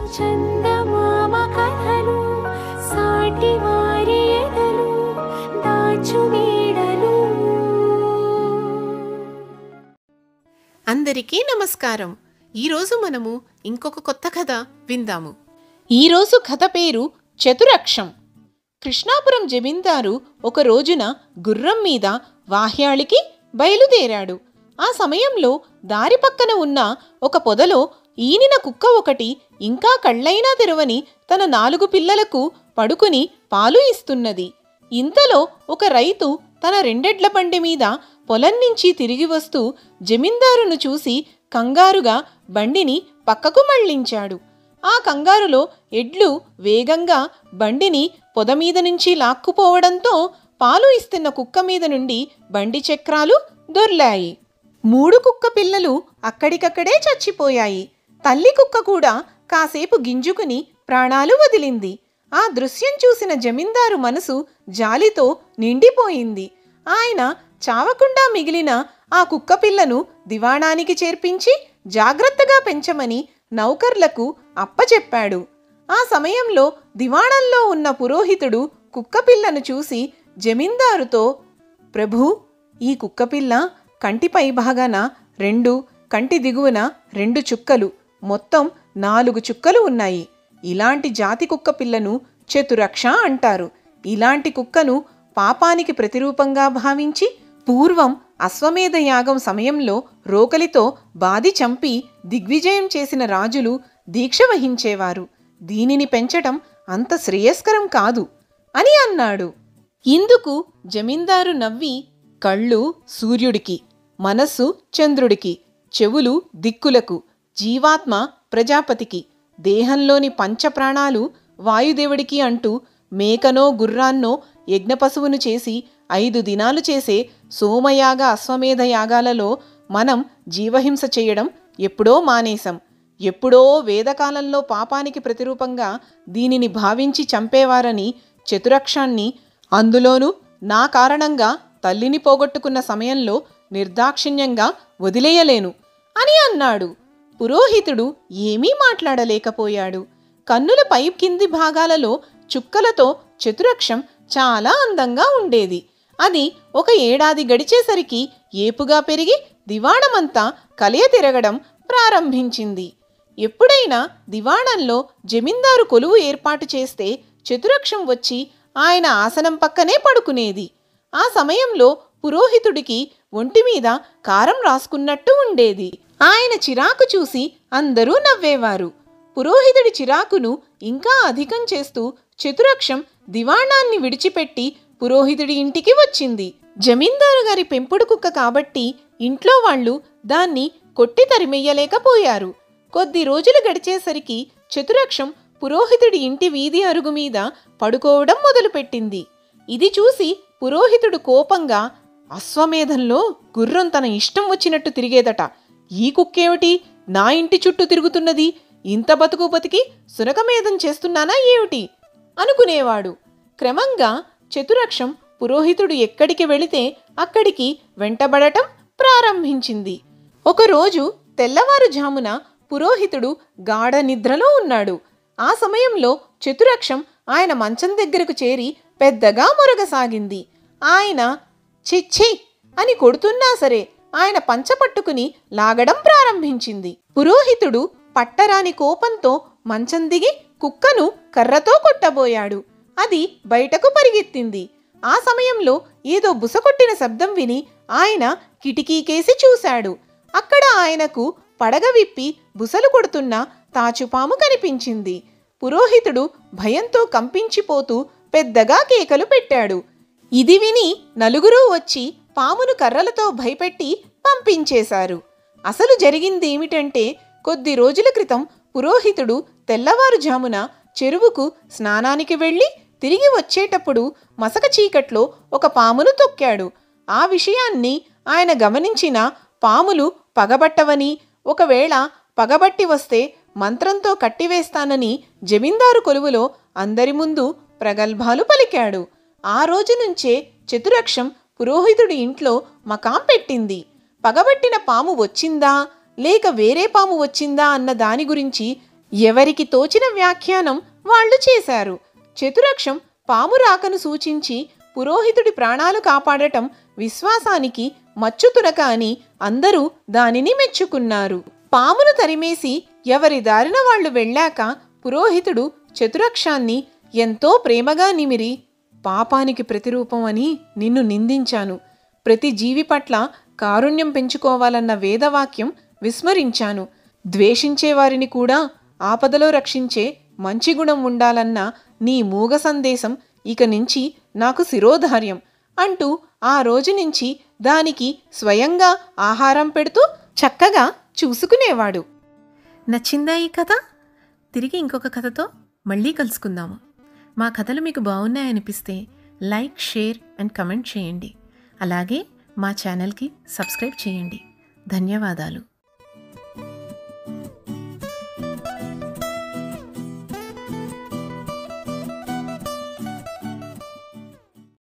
చందమామ కథలు సాటి వారి ఎదలు దాచు నీడలు అందరికీ నమస్కారం ఈరోజు మనము ఇంకొక కొత్త కథ విందాము ఈరోజు కథ పేరు చతురక్షం కృష్ణాపురం జమీందారు ఒక రోజున గుర్రం మీద వాహ్యాళికి బయలుదేరాడు ఆ సమయంలో దారి పక్కన ఉన్న ఒక పొదలో ఈనిన కుక్క ఒకటి ఇంకా కళ్ళైనా తెరవని తన నాలుగు పిల్లలకు పడుకుని పాలు ఇస్తున్నది ఇంతలో ఒక రైతు తన రెండెడ్ల బండి మీద పొలం నుంచి తిరిగి వస్తూ జమీందారును చూసి కంగారుగా బండిని పక్కకు మళ్ళించాడు ఆ కంగారులో ఎడ్లు వేగంగా బండిని పొద మీద నుంచి లాక్కుపోవడంతో పాలు ఇస్తున్న కుక్క మీద నుండి బండి చక్రాలు దొర్లాయి మూడు కుక్క పిల్లలు అక్కడికక్కడే చచ్చిపోయాయి తల్లి కుక్క కూడా కాసేపు గింజుకుని ప్రాణాలు వదిలింది ఆ దృశ్యం చూసిన జమీందారు మనసు జాలితో నిండిపోయింది ఆయన చావకుండా మిగిలిన ఆ కుక్క పిల్లను దివాణానికి చేర్పించి జాగ్రత్తగా పెంచమని నౌకర్లకు అప్పచెప్పాడు ఆ సమయంలో దివాణంలో ఉన్న పురోహితుడు కుక్కపిల్లను చూసి జమీందారుతో ప్రభూ ఈ కుక్కపిల్ల కంటిపై భాగాన రెండు కంటి దిగువన రెండు చుక్కలు మొత్తం నాలుగు చుక్కలు ఉన్నాయి ఇలాంటి జాతి కుక్క పిల్లను చతురక్ష అంటారు ఇలాంటి కుక్కను పాపానికి ప్రతిరూపంగా భావించి పూర్వం అశ్వమేధ యాగం సమయంలో రోకలితో బాది చంపి దిగ్విజయం చేసిన రాజులు దీక్ష వహించేవారు దీనిని పెంచటం అంత శ్రేయస్కరం కాదు అని అన్నాడు ఇందుకు జమీందారు నవ్వి కళ్ళు సూర్యుడికి మనస్సు చంద్రుడికి చెవులు దిక్కులకు జీవాత్మ ప్రజాపతికి దేహంలోని పంచప్రాణాలు వాయుదేవుడికి అంటూ మేకనో గుర్రాన్నో యజ్ఞపశువును చేసి ఐదు దినాలు చేసే సోమయాగ అశ్వమేధ యాగాలలో మనం జీవహింస చేయడం ఎప్పుడో మానేశం ఎప్పుడో వేదకాలంలో పాపానికి ప్రతిరూపంగా దీనిని భావించి చంపేవారని చతురక్షాన్ని అందులోనూ నా కారణంగా తల్లిని పోగొట్టుకున్న సమయంలో నిర్దాక్షిణ్యంగా వదిలేయలేను అని అన్నాడు పురోహితుడు ఏమీ మాట్లాడలేకపోయాడు కన్నుల పై కింది భాగాలలో చుక్కలతో చతురక్షం చాలా అందంగా ఉండేది అది ఒక ఏడాది గడిచేసరికి ఏపుగా పెరిగి దివాణమంతా కలియ తిరగడం ప్రారంభించింది ఎప్పుడైనా దివాణంలో జమీందారు కొలువు ఏర్పాటు చేస్తే చతురక్షం వచ్చి ఆయన ఆసనం పక్కనే పడుకునేది ఆ సమయంలో పురోహితుడికి ఒంటి మీద కారం రాసుకున్నట్టు ఉండేది ఆయన చిరాకు చూసి అందరూ నవ్వేవారు పురోహితుడి చిరాకును ఇంకా అధికం చేస్తూ చతురక్షం దివాణాన్ని విడిచిపెట్టి పురోహితుడి ఇంటికి వచ్చింది జమీందారు గారి పెంపుడు కుక్క కాబట్టి ఇంట్లో వాళ్ళు దాన్ని కొట్టి తరిమెయ్యలేకపోయారు కొద్ది రోజులు గడిచేసరికి చతురక్షం పురోహితుడి ఇంటి వీధి అరుగు మీద పడుకోవడం మొదలుపెట్టింది ఇది చూసి పురోహితుడు కోపంగా అశ్వమేధంలో గుర్రం తన ఇష్టం వచ్చినట్టు తిరిగేదట ఈ కుక్కేమిటి నా ఇంటి చుట్టూ తిరుగుతున్నది ఇంత బతుకు బతికి సునకమేధం చేస్తున్నానా ఏమిటి అనుకునేవాడు క్రమంగా చతురక్షం పురోహితుడు ఎక్కడికి వెళితే అక్కడికి వెంటబడటం ప్రారంభించింది ఒకరోజు తెల్లవారుజామున పురోహితుడు గాఢ నిద్రలో ఉన్నాడు ఆ సమయంలో చతురక్షం ఆయన మంచం దగ్గరకు చేరి పెద్దగా మొరగసాగింది ఆయన చిచ్చి అని కొడుతున్నా సరే ఆయన పంచ పట్టుకుని లాగడం ప్రారంభించింది పురోహితుడు పట్టరాని కోపంతో మంచం దిగి కుక్కను కర్రతో కొట్టబోయాడు అది బయటకు పరిగెత్తింది ఆ సమయంలో ఏదో బుసకొట్టిన శబ్దం విని ఆయన కిటికీకేసి చూశాడు అక్కడ ఆయనకు పడగ విప్పి బుసలు కొడుతున్న తాచుపాము కనిపించింది పురోహితుడు భయంతో కంపించిపోతూ పెద్దగా కేకలు పెట్టాడు ఇది విని నలుగురూ వచ్చి పామును కర్రలతో భయపెట్టి పంపించేశారు అసలు జరిగిందేమిటంటే కొద్ది రోజుల క్రితం పురోహితుడు తెల్లవారుజామున చెరువుకు స్నానానికి వెళ్ళి తిరిగి వచ్చేటప్పుడు మసక చీకట్లో ఒక పామును తొక్కాడు ఆ విషయాన్ని ఆయన గమనించిన పాములు పగబట్టవని ఒకవేళ పగబట్టి వస్తే మంత్రంతో కట్టివేస్తానని జమీందారు కొలువులో అందరి ముందు ప్రగల్భాలు పలికాడు ఆ రోజు నుంచే చతురక్షం పురోహితుడి ఇంట్లో మకాం పెట్టింది పగబట్టిన పాము వచ్చిందా లేక వేరే పాము వచ్చిందా అన్న దాని గురించి ఎవరికి తోచిన వ్యాఖ్యానం వాళ్ళు చేశారు చతురక్షం పాము రాకను సూచించి పురోహితుడి ప్రాణాలు కాపాడటం విశ్వాసానికి మచ్చుతునక అని అందరూ దానిని మెచ్చుకున్నారు పామును తరిమేసి ఎవరి దారిన వాళ్ళు వెళ్ళాక పురోహితుడు చతురక్షాన్ని ఎంతో ప్రేమగా నిమిరి పాపానికి ప్రతిరూపం అని నిన్ను నిందించాను ప్రతి జీవి పట్ల కారుణ్యం పెంచుకోవాలన్న వేదవాక్యం విస్మరించాను ద్వేషించే వారిని కూడా ఆపదలో రక్షించే మంచి గుణం ఉండాలన్న నీ మూగ సందేశం ఇక నుంచి నాకు శిరోధార్యం అంటూ ఆ రోజు నుంచి దానికి స్వయంగా ఆహారం పెడుతూ చక్కగా చూసుకునేవాడు నచ్చిందా ఈ కథ తిరిగి ఇంకొక కథతో మళ్ళీ కలుసుకుందాము మా కథలు మీకు బాగున్నాయనిపిస్తే లైక్ షేర్ అండ్ కమెంట్ చేయండి అలాగే మా ఛానల్కి సబ్స్క్రైబ్ చేయండి ధన్యవాదాలు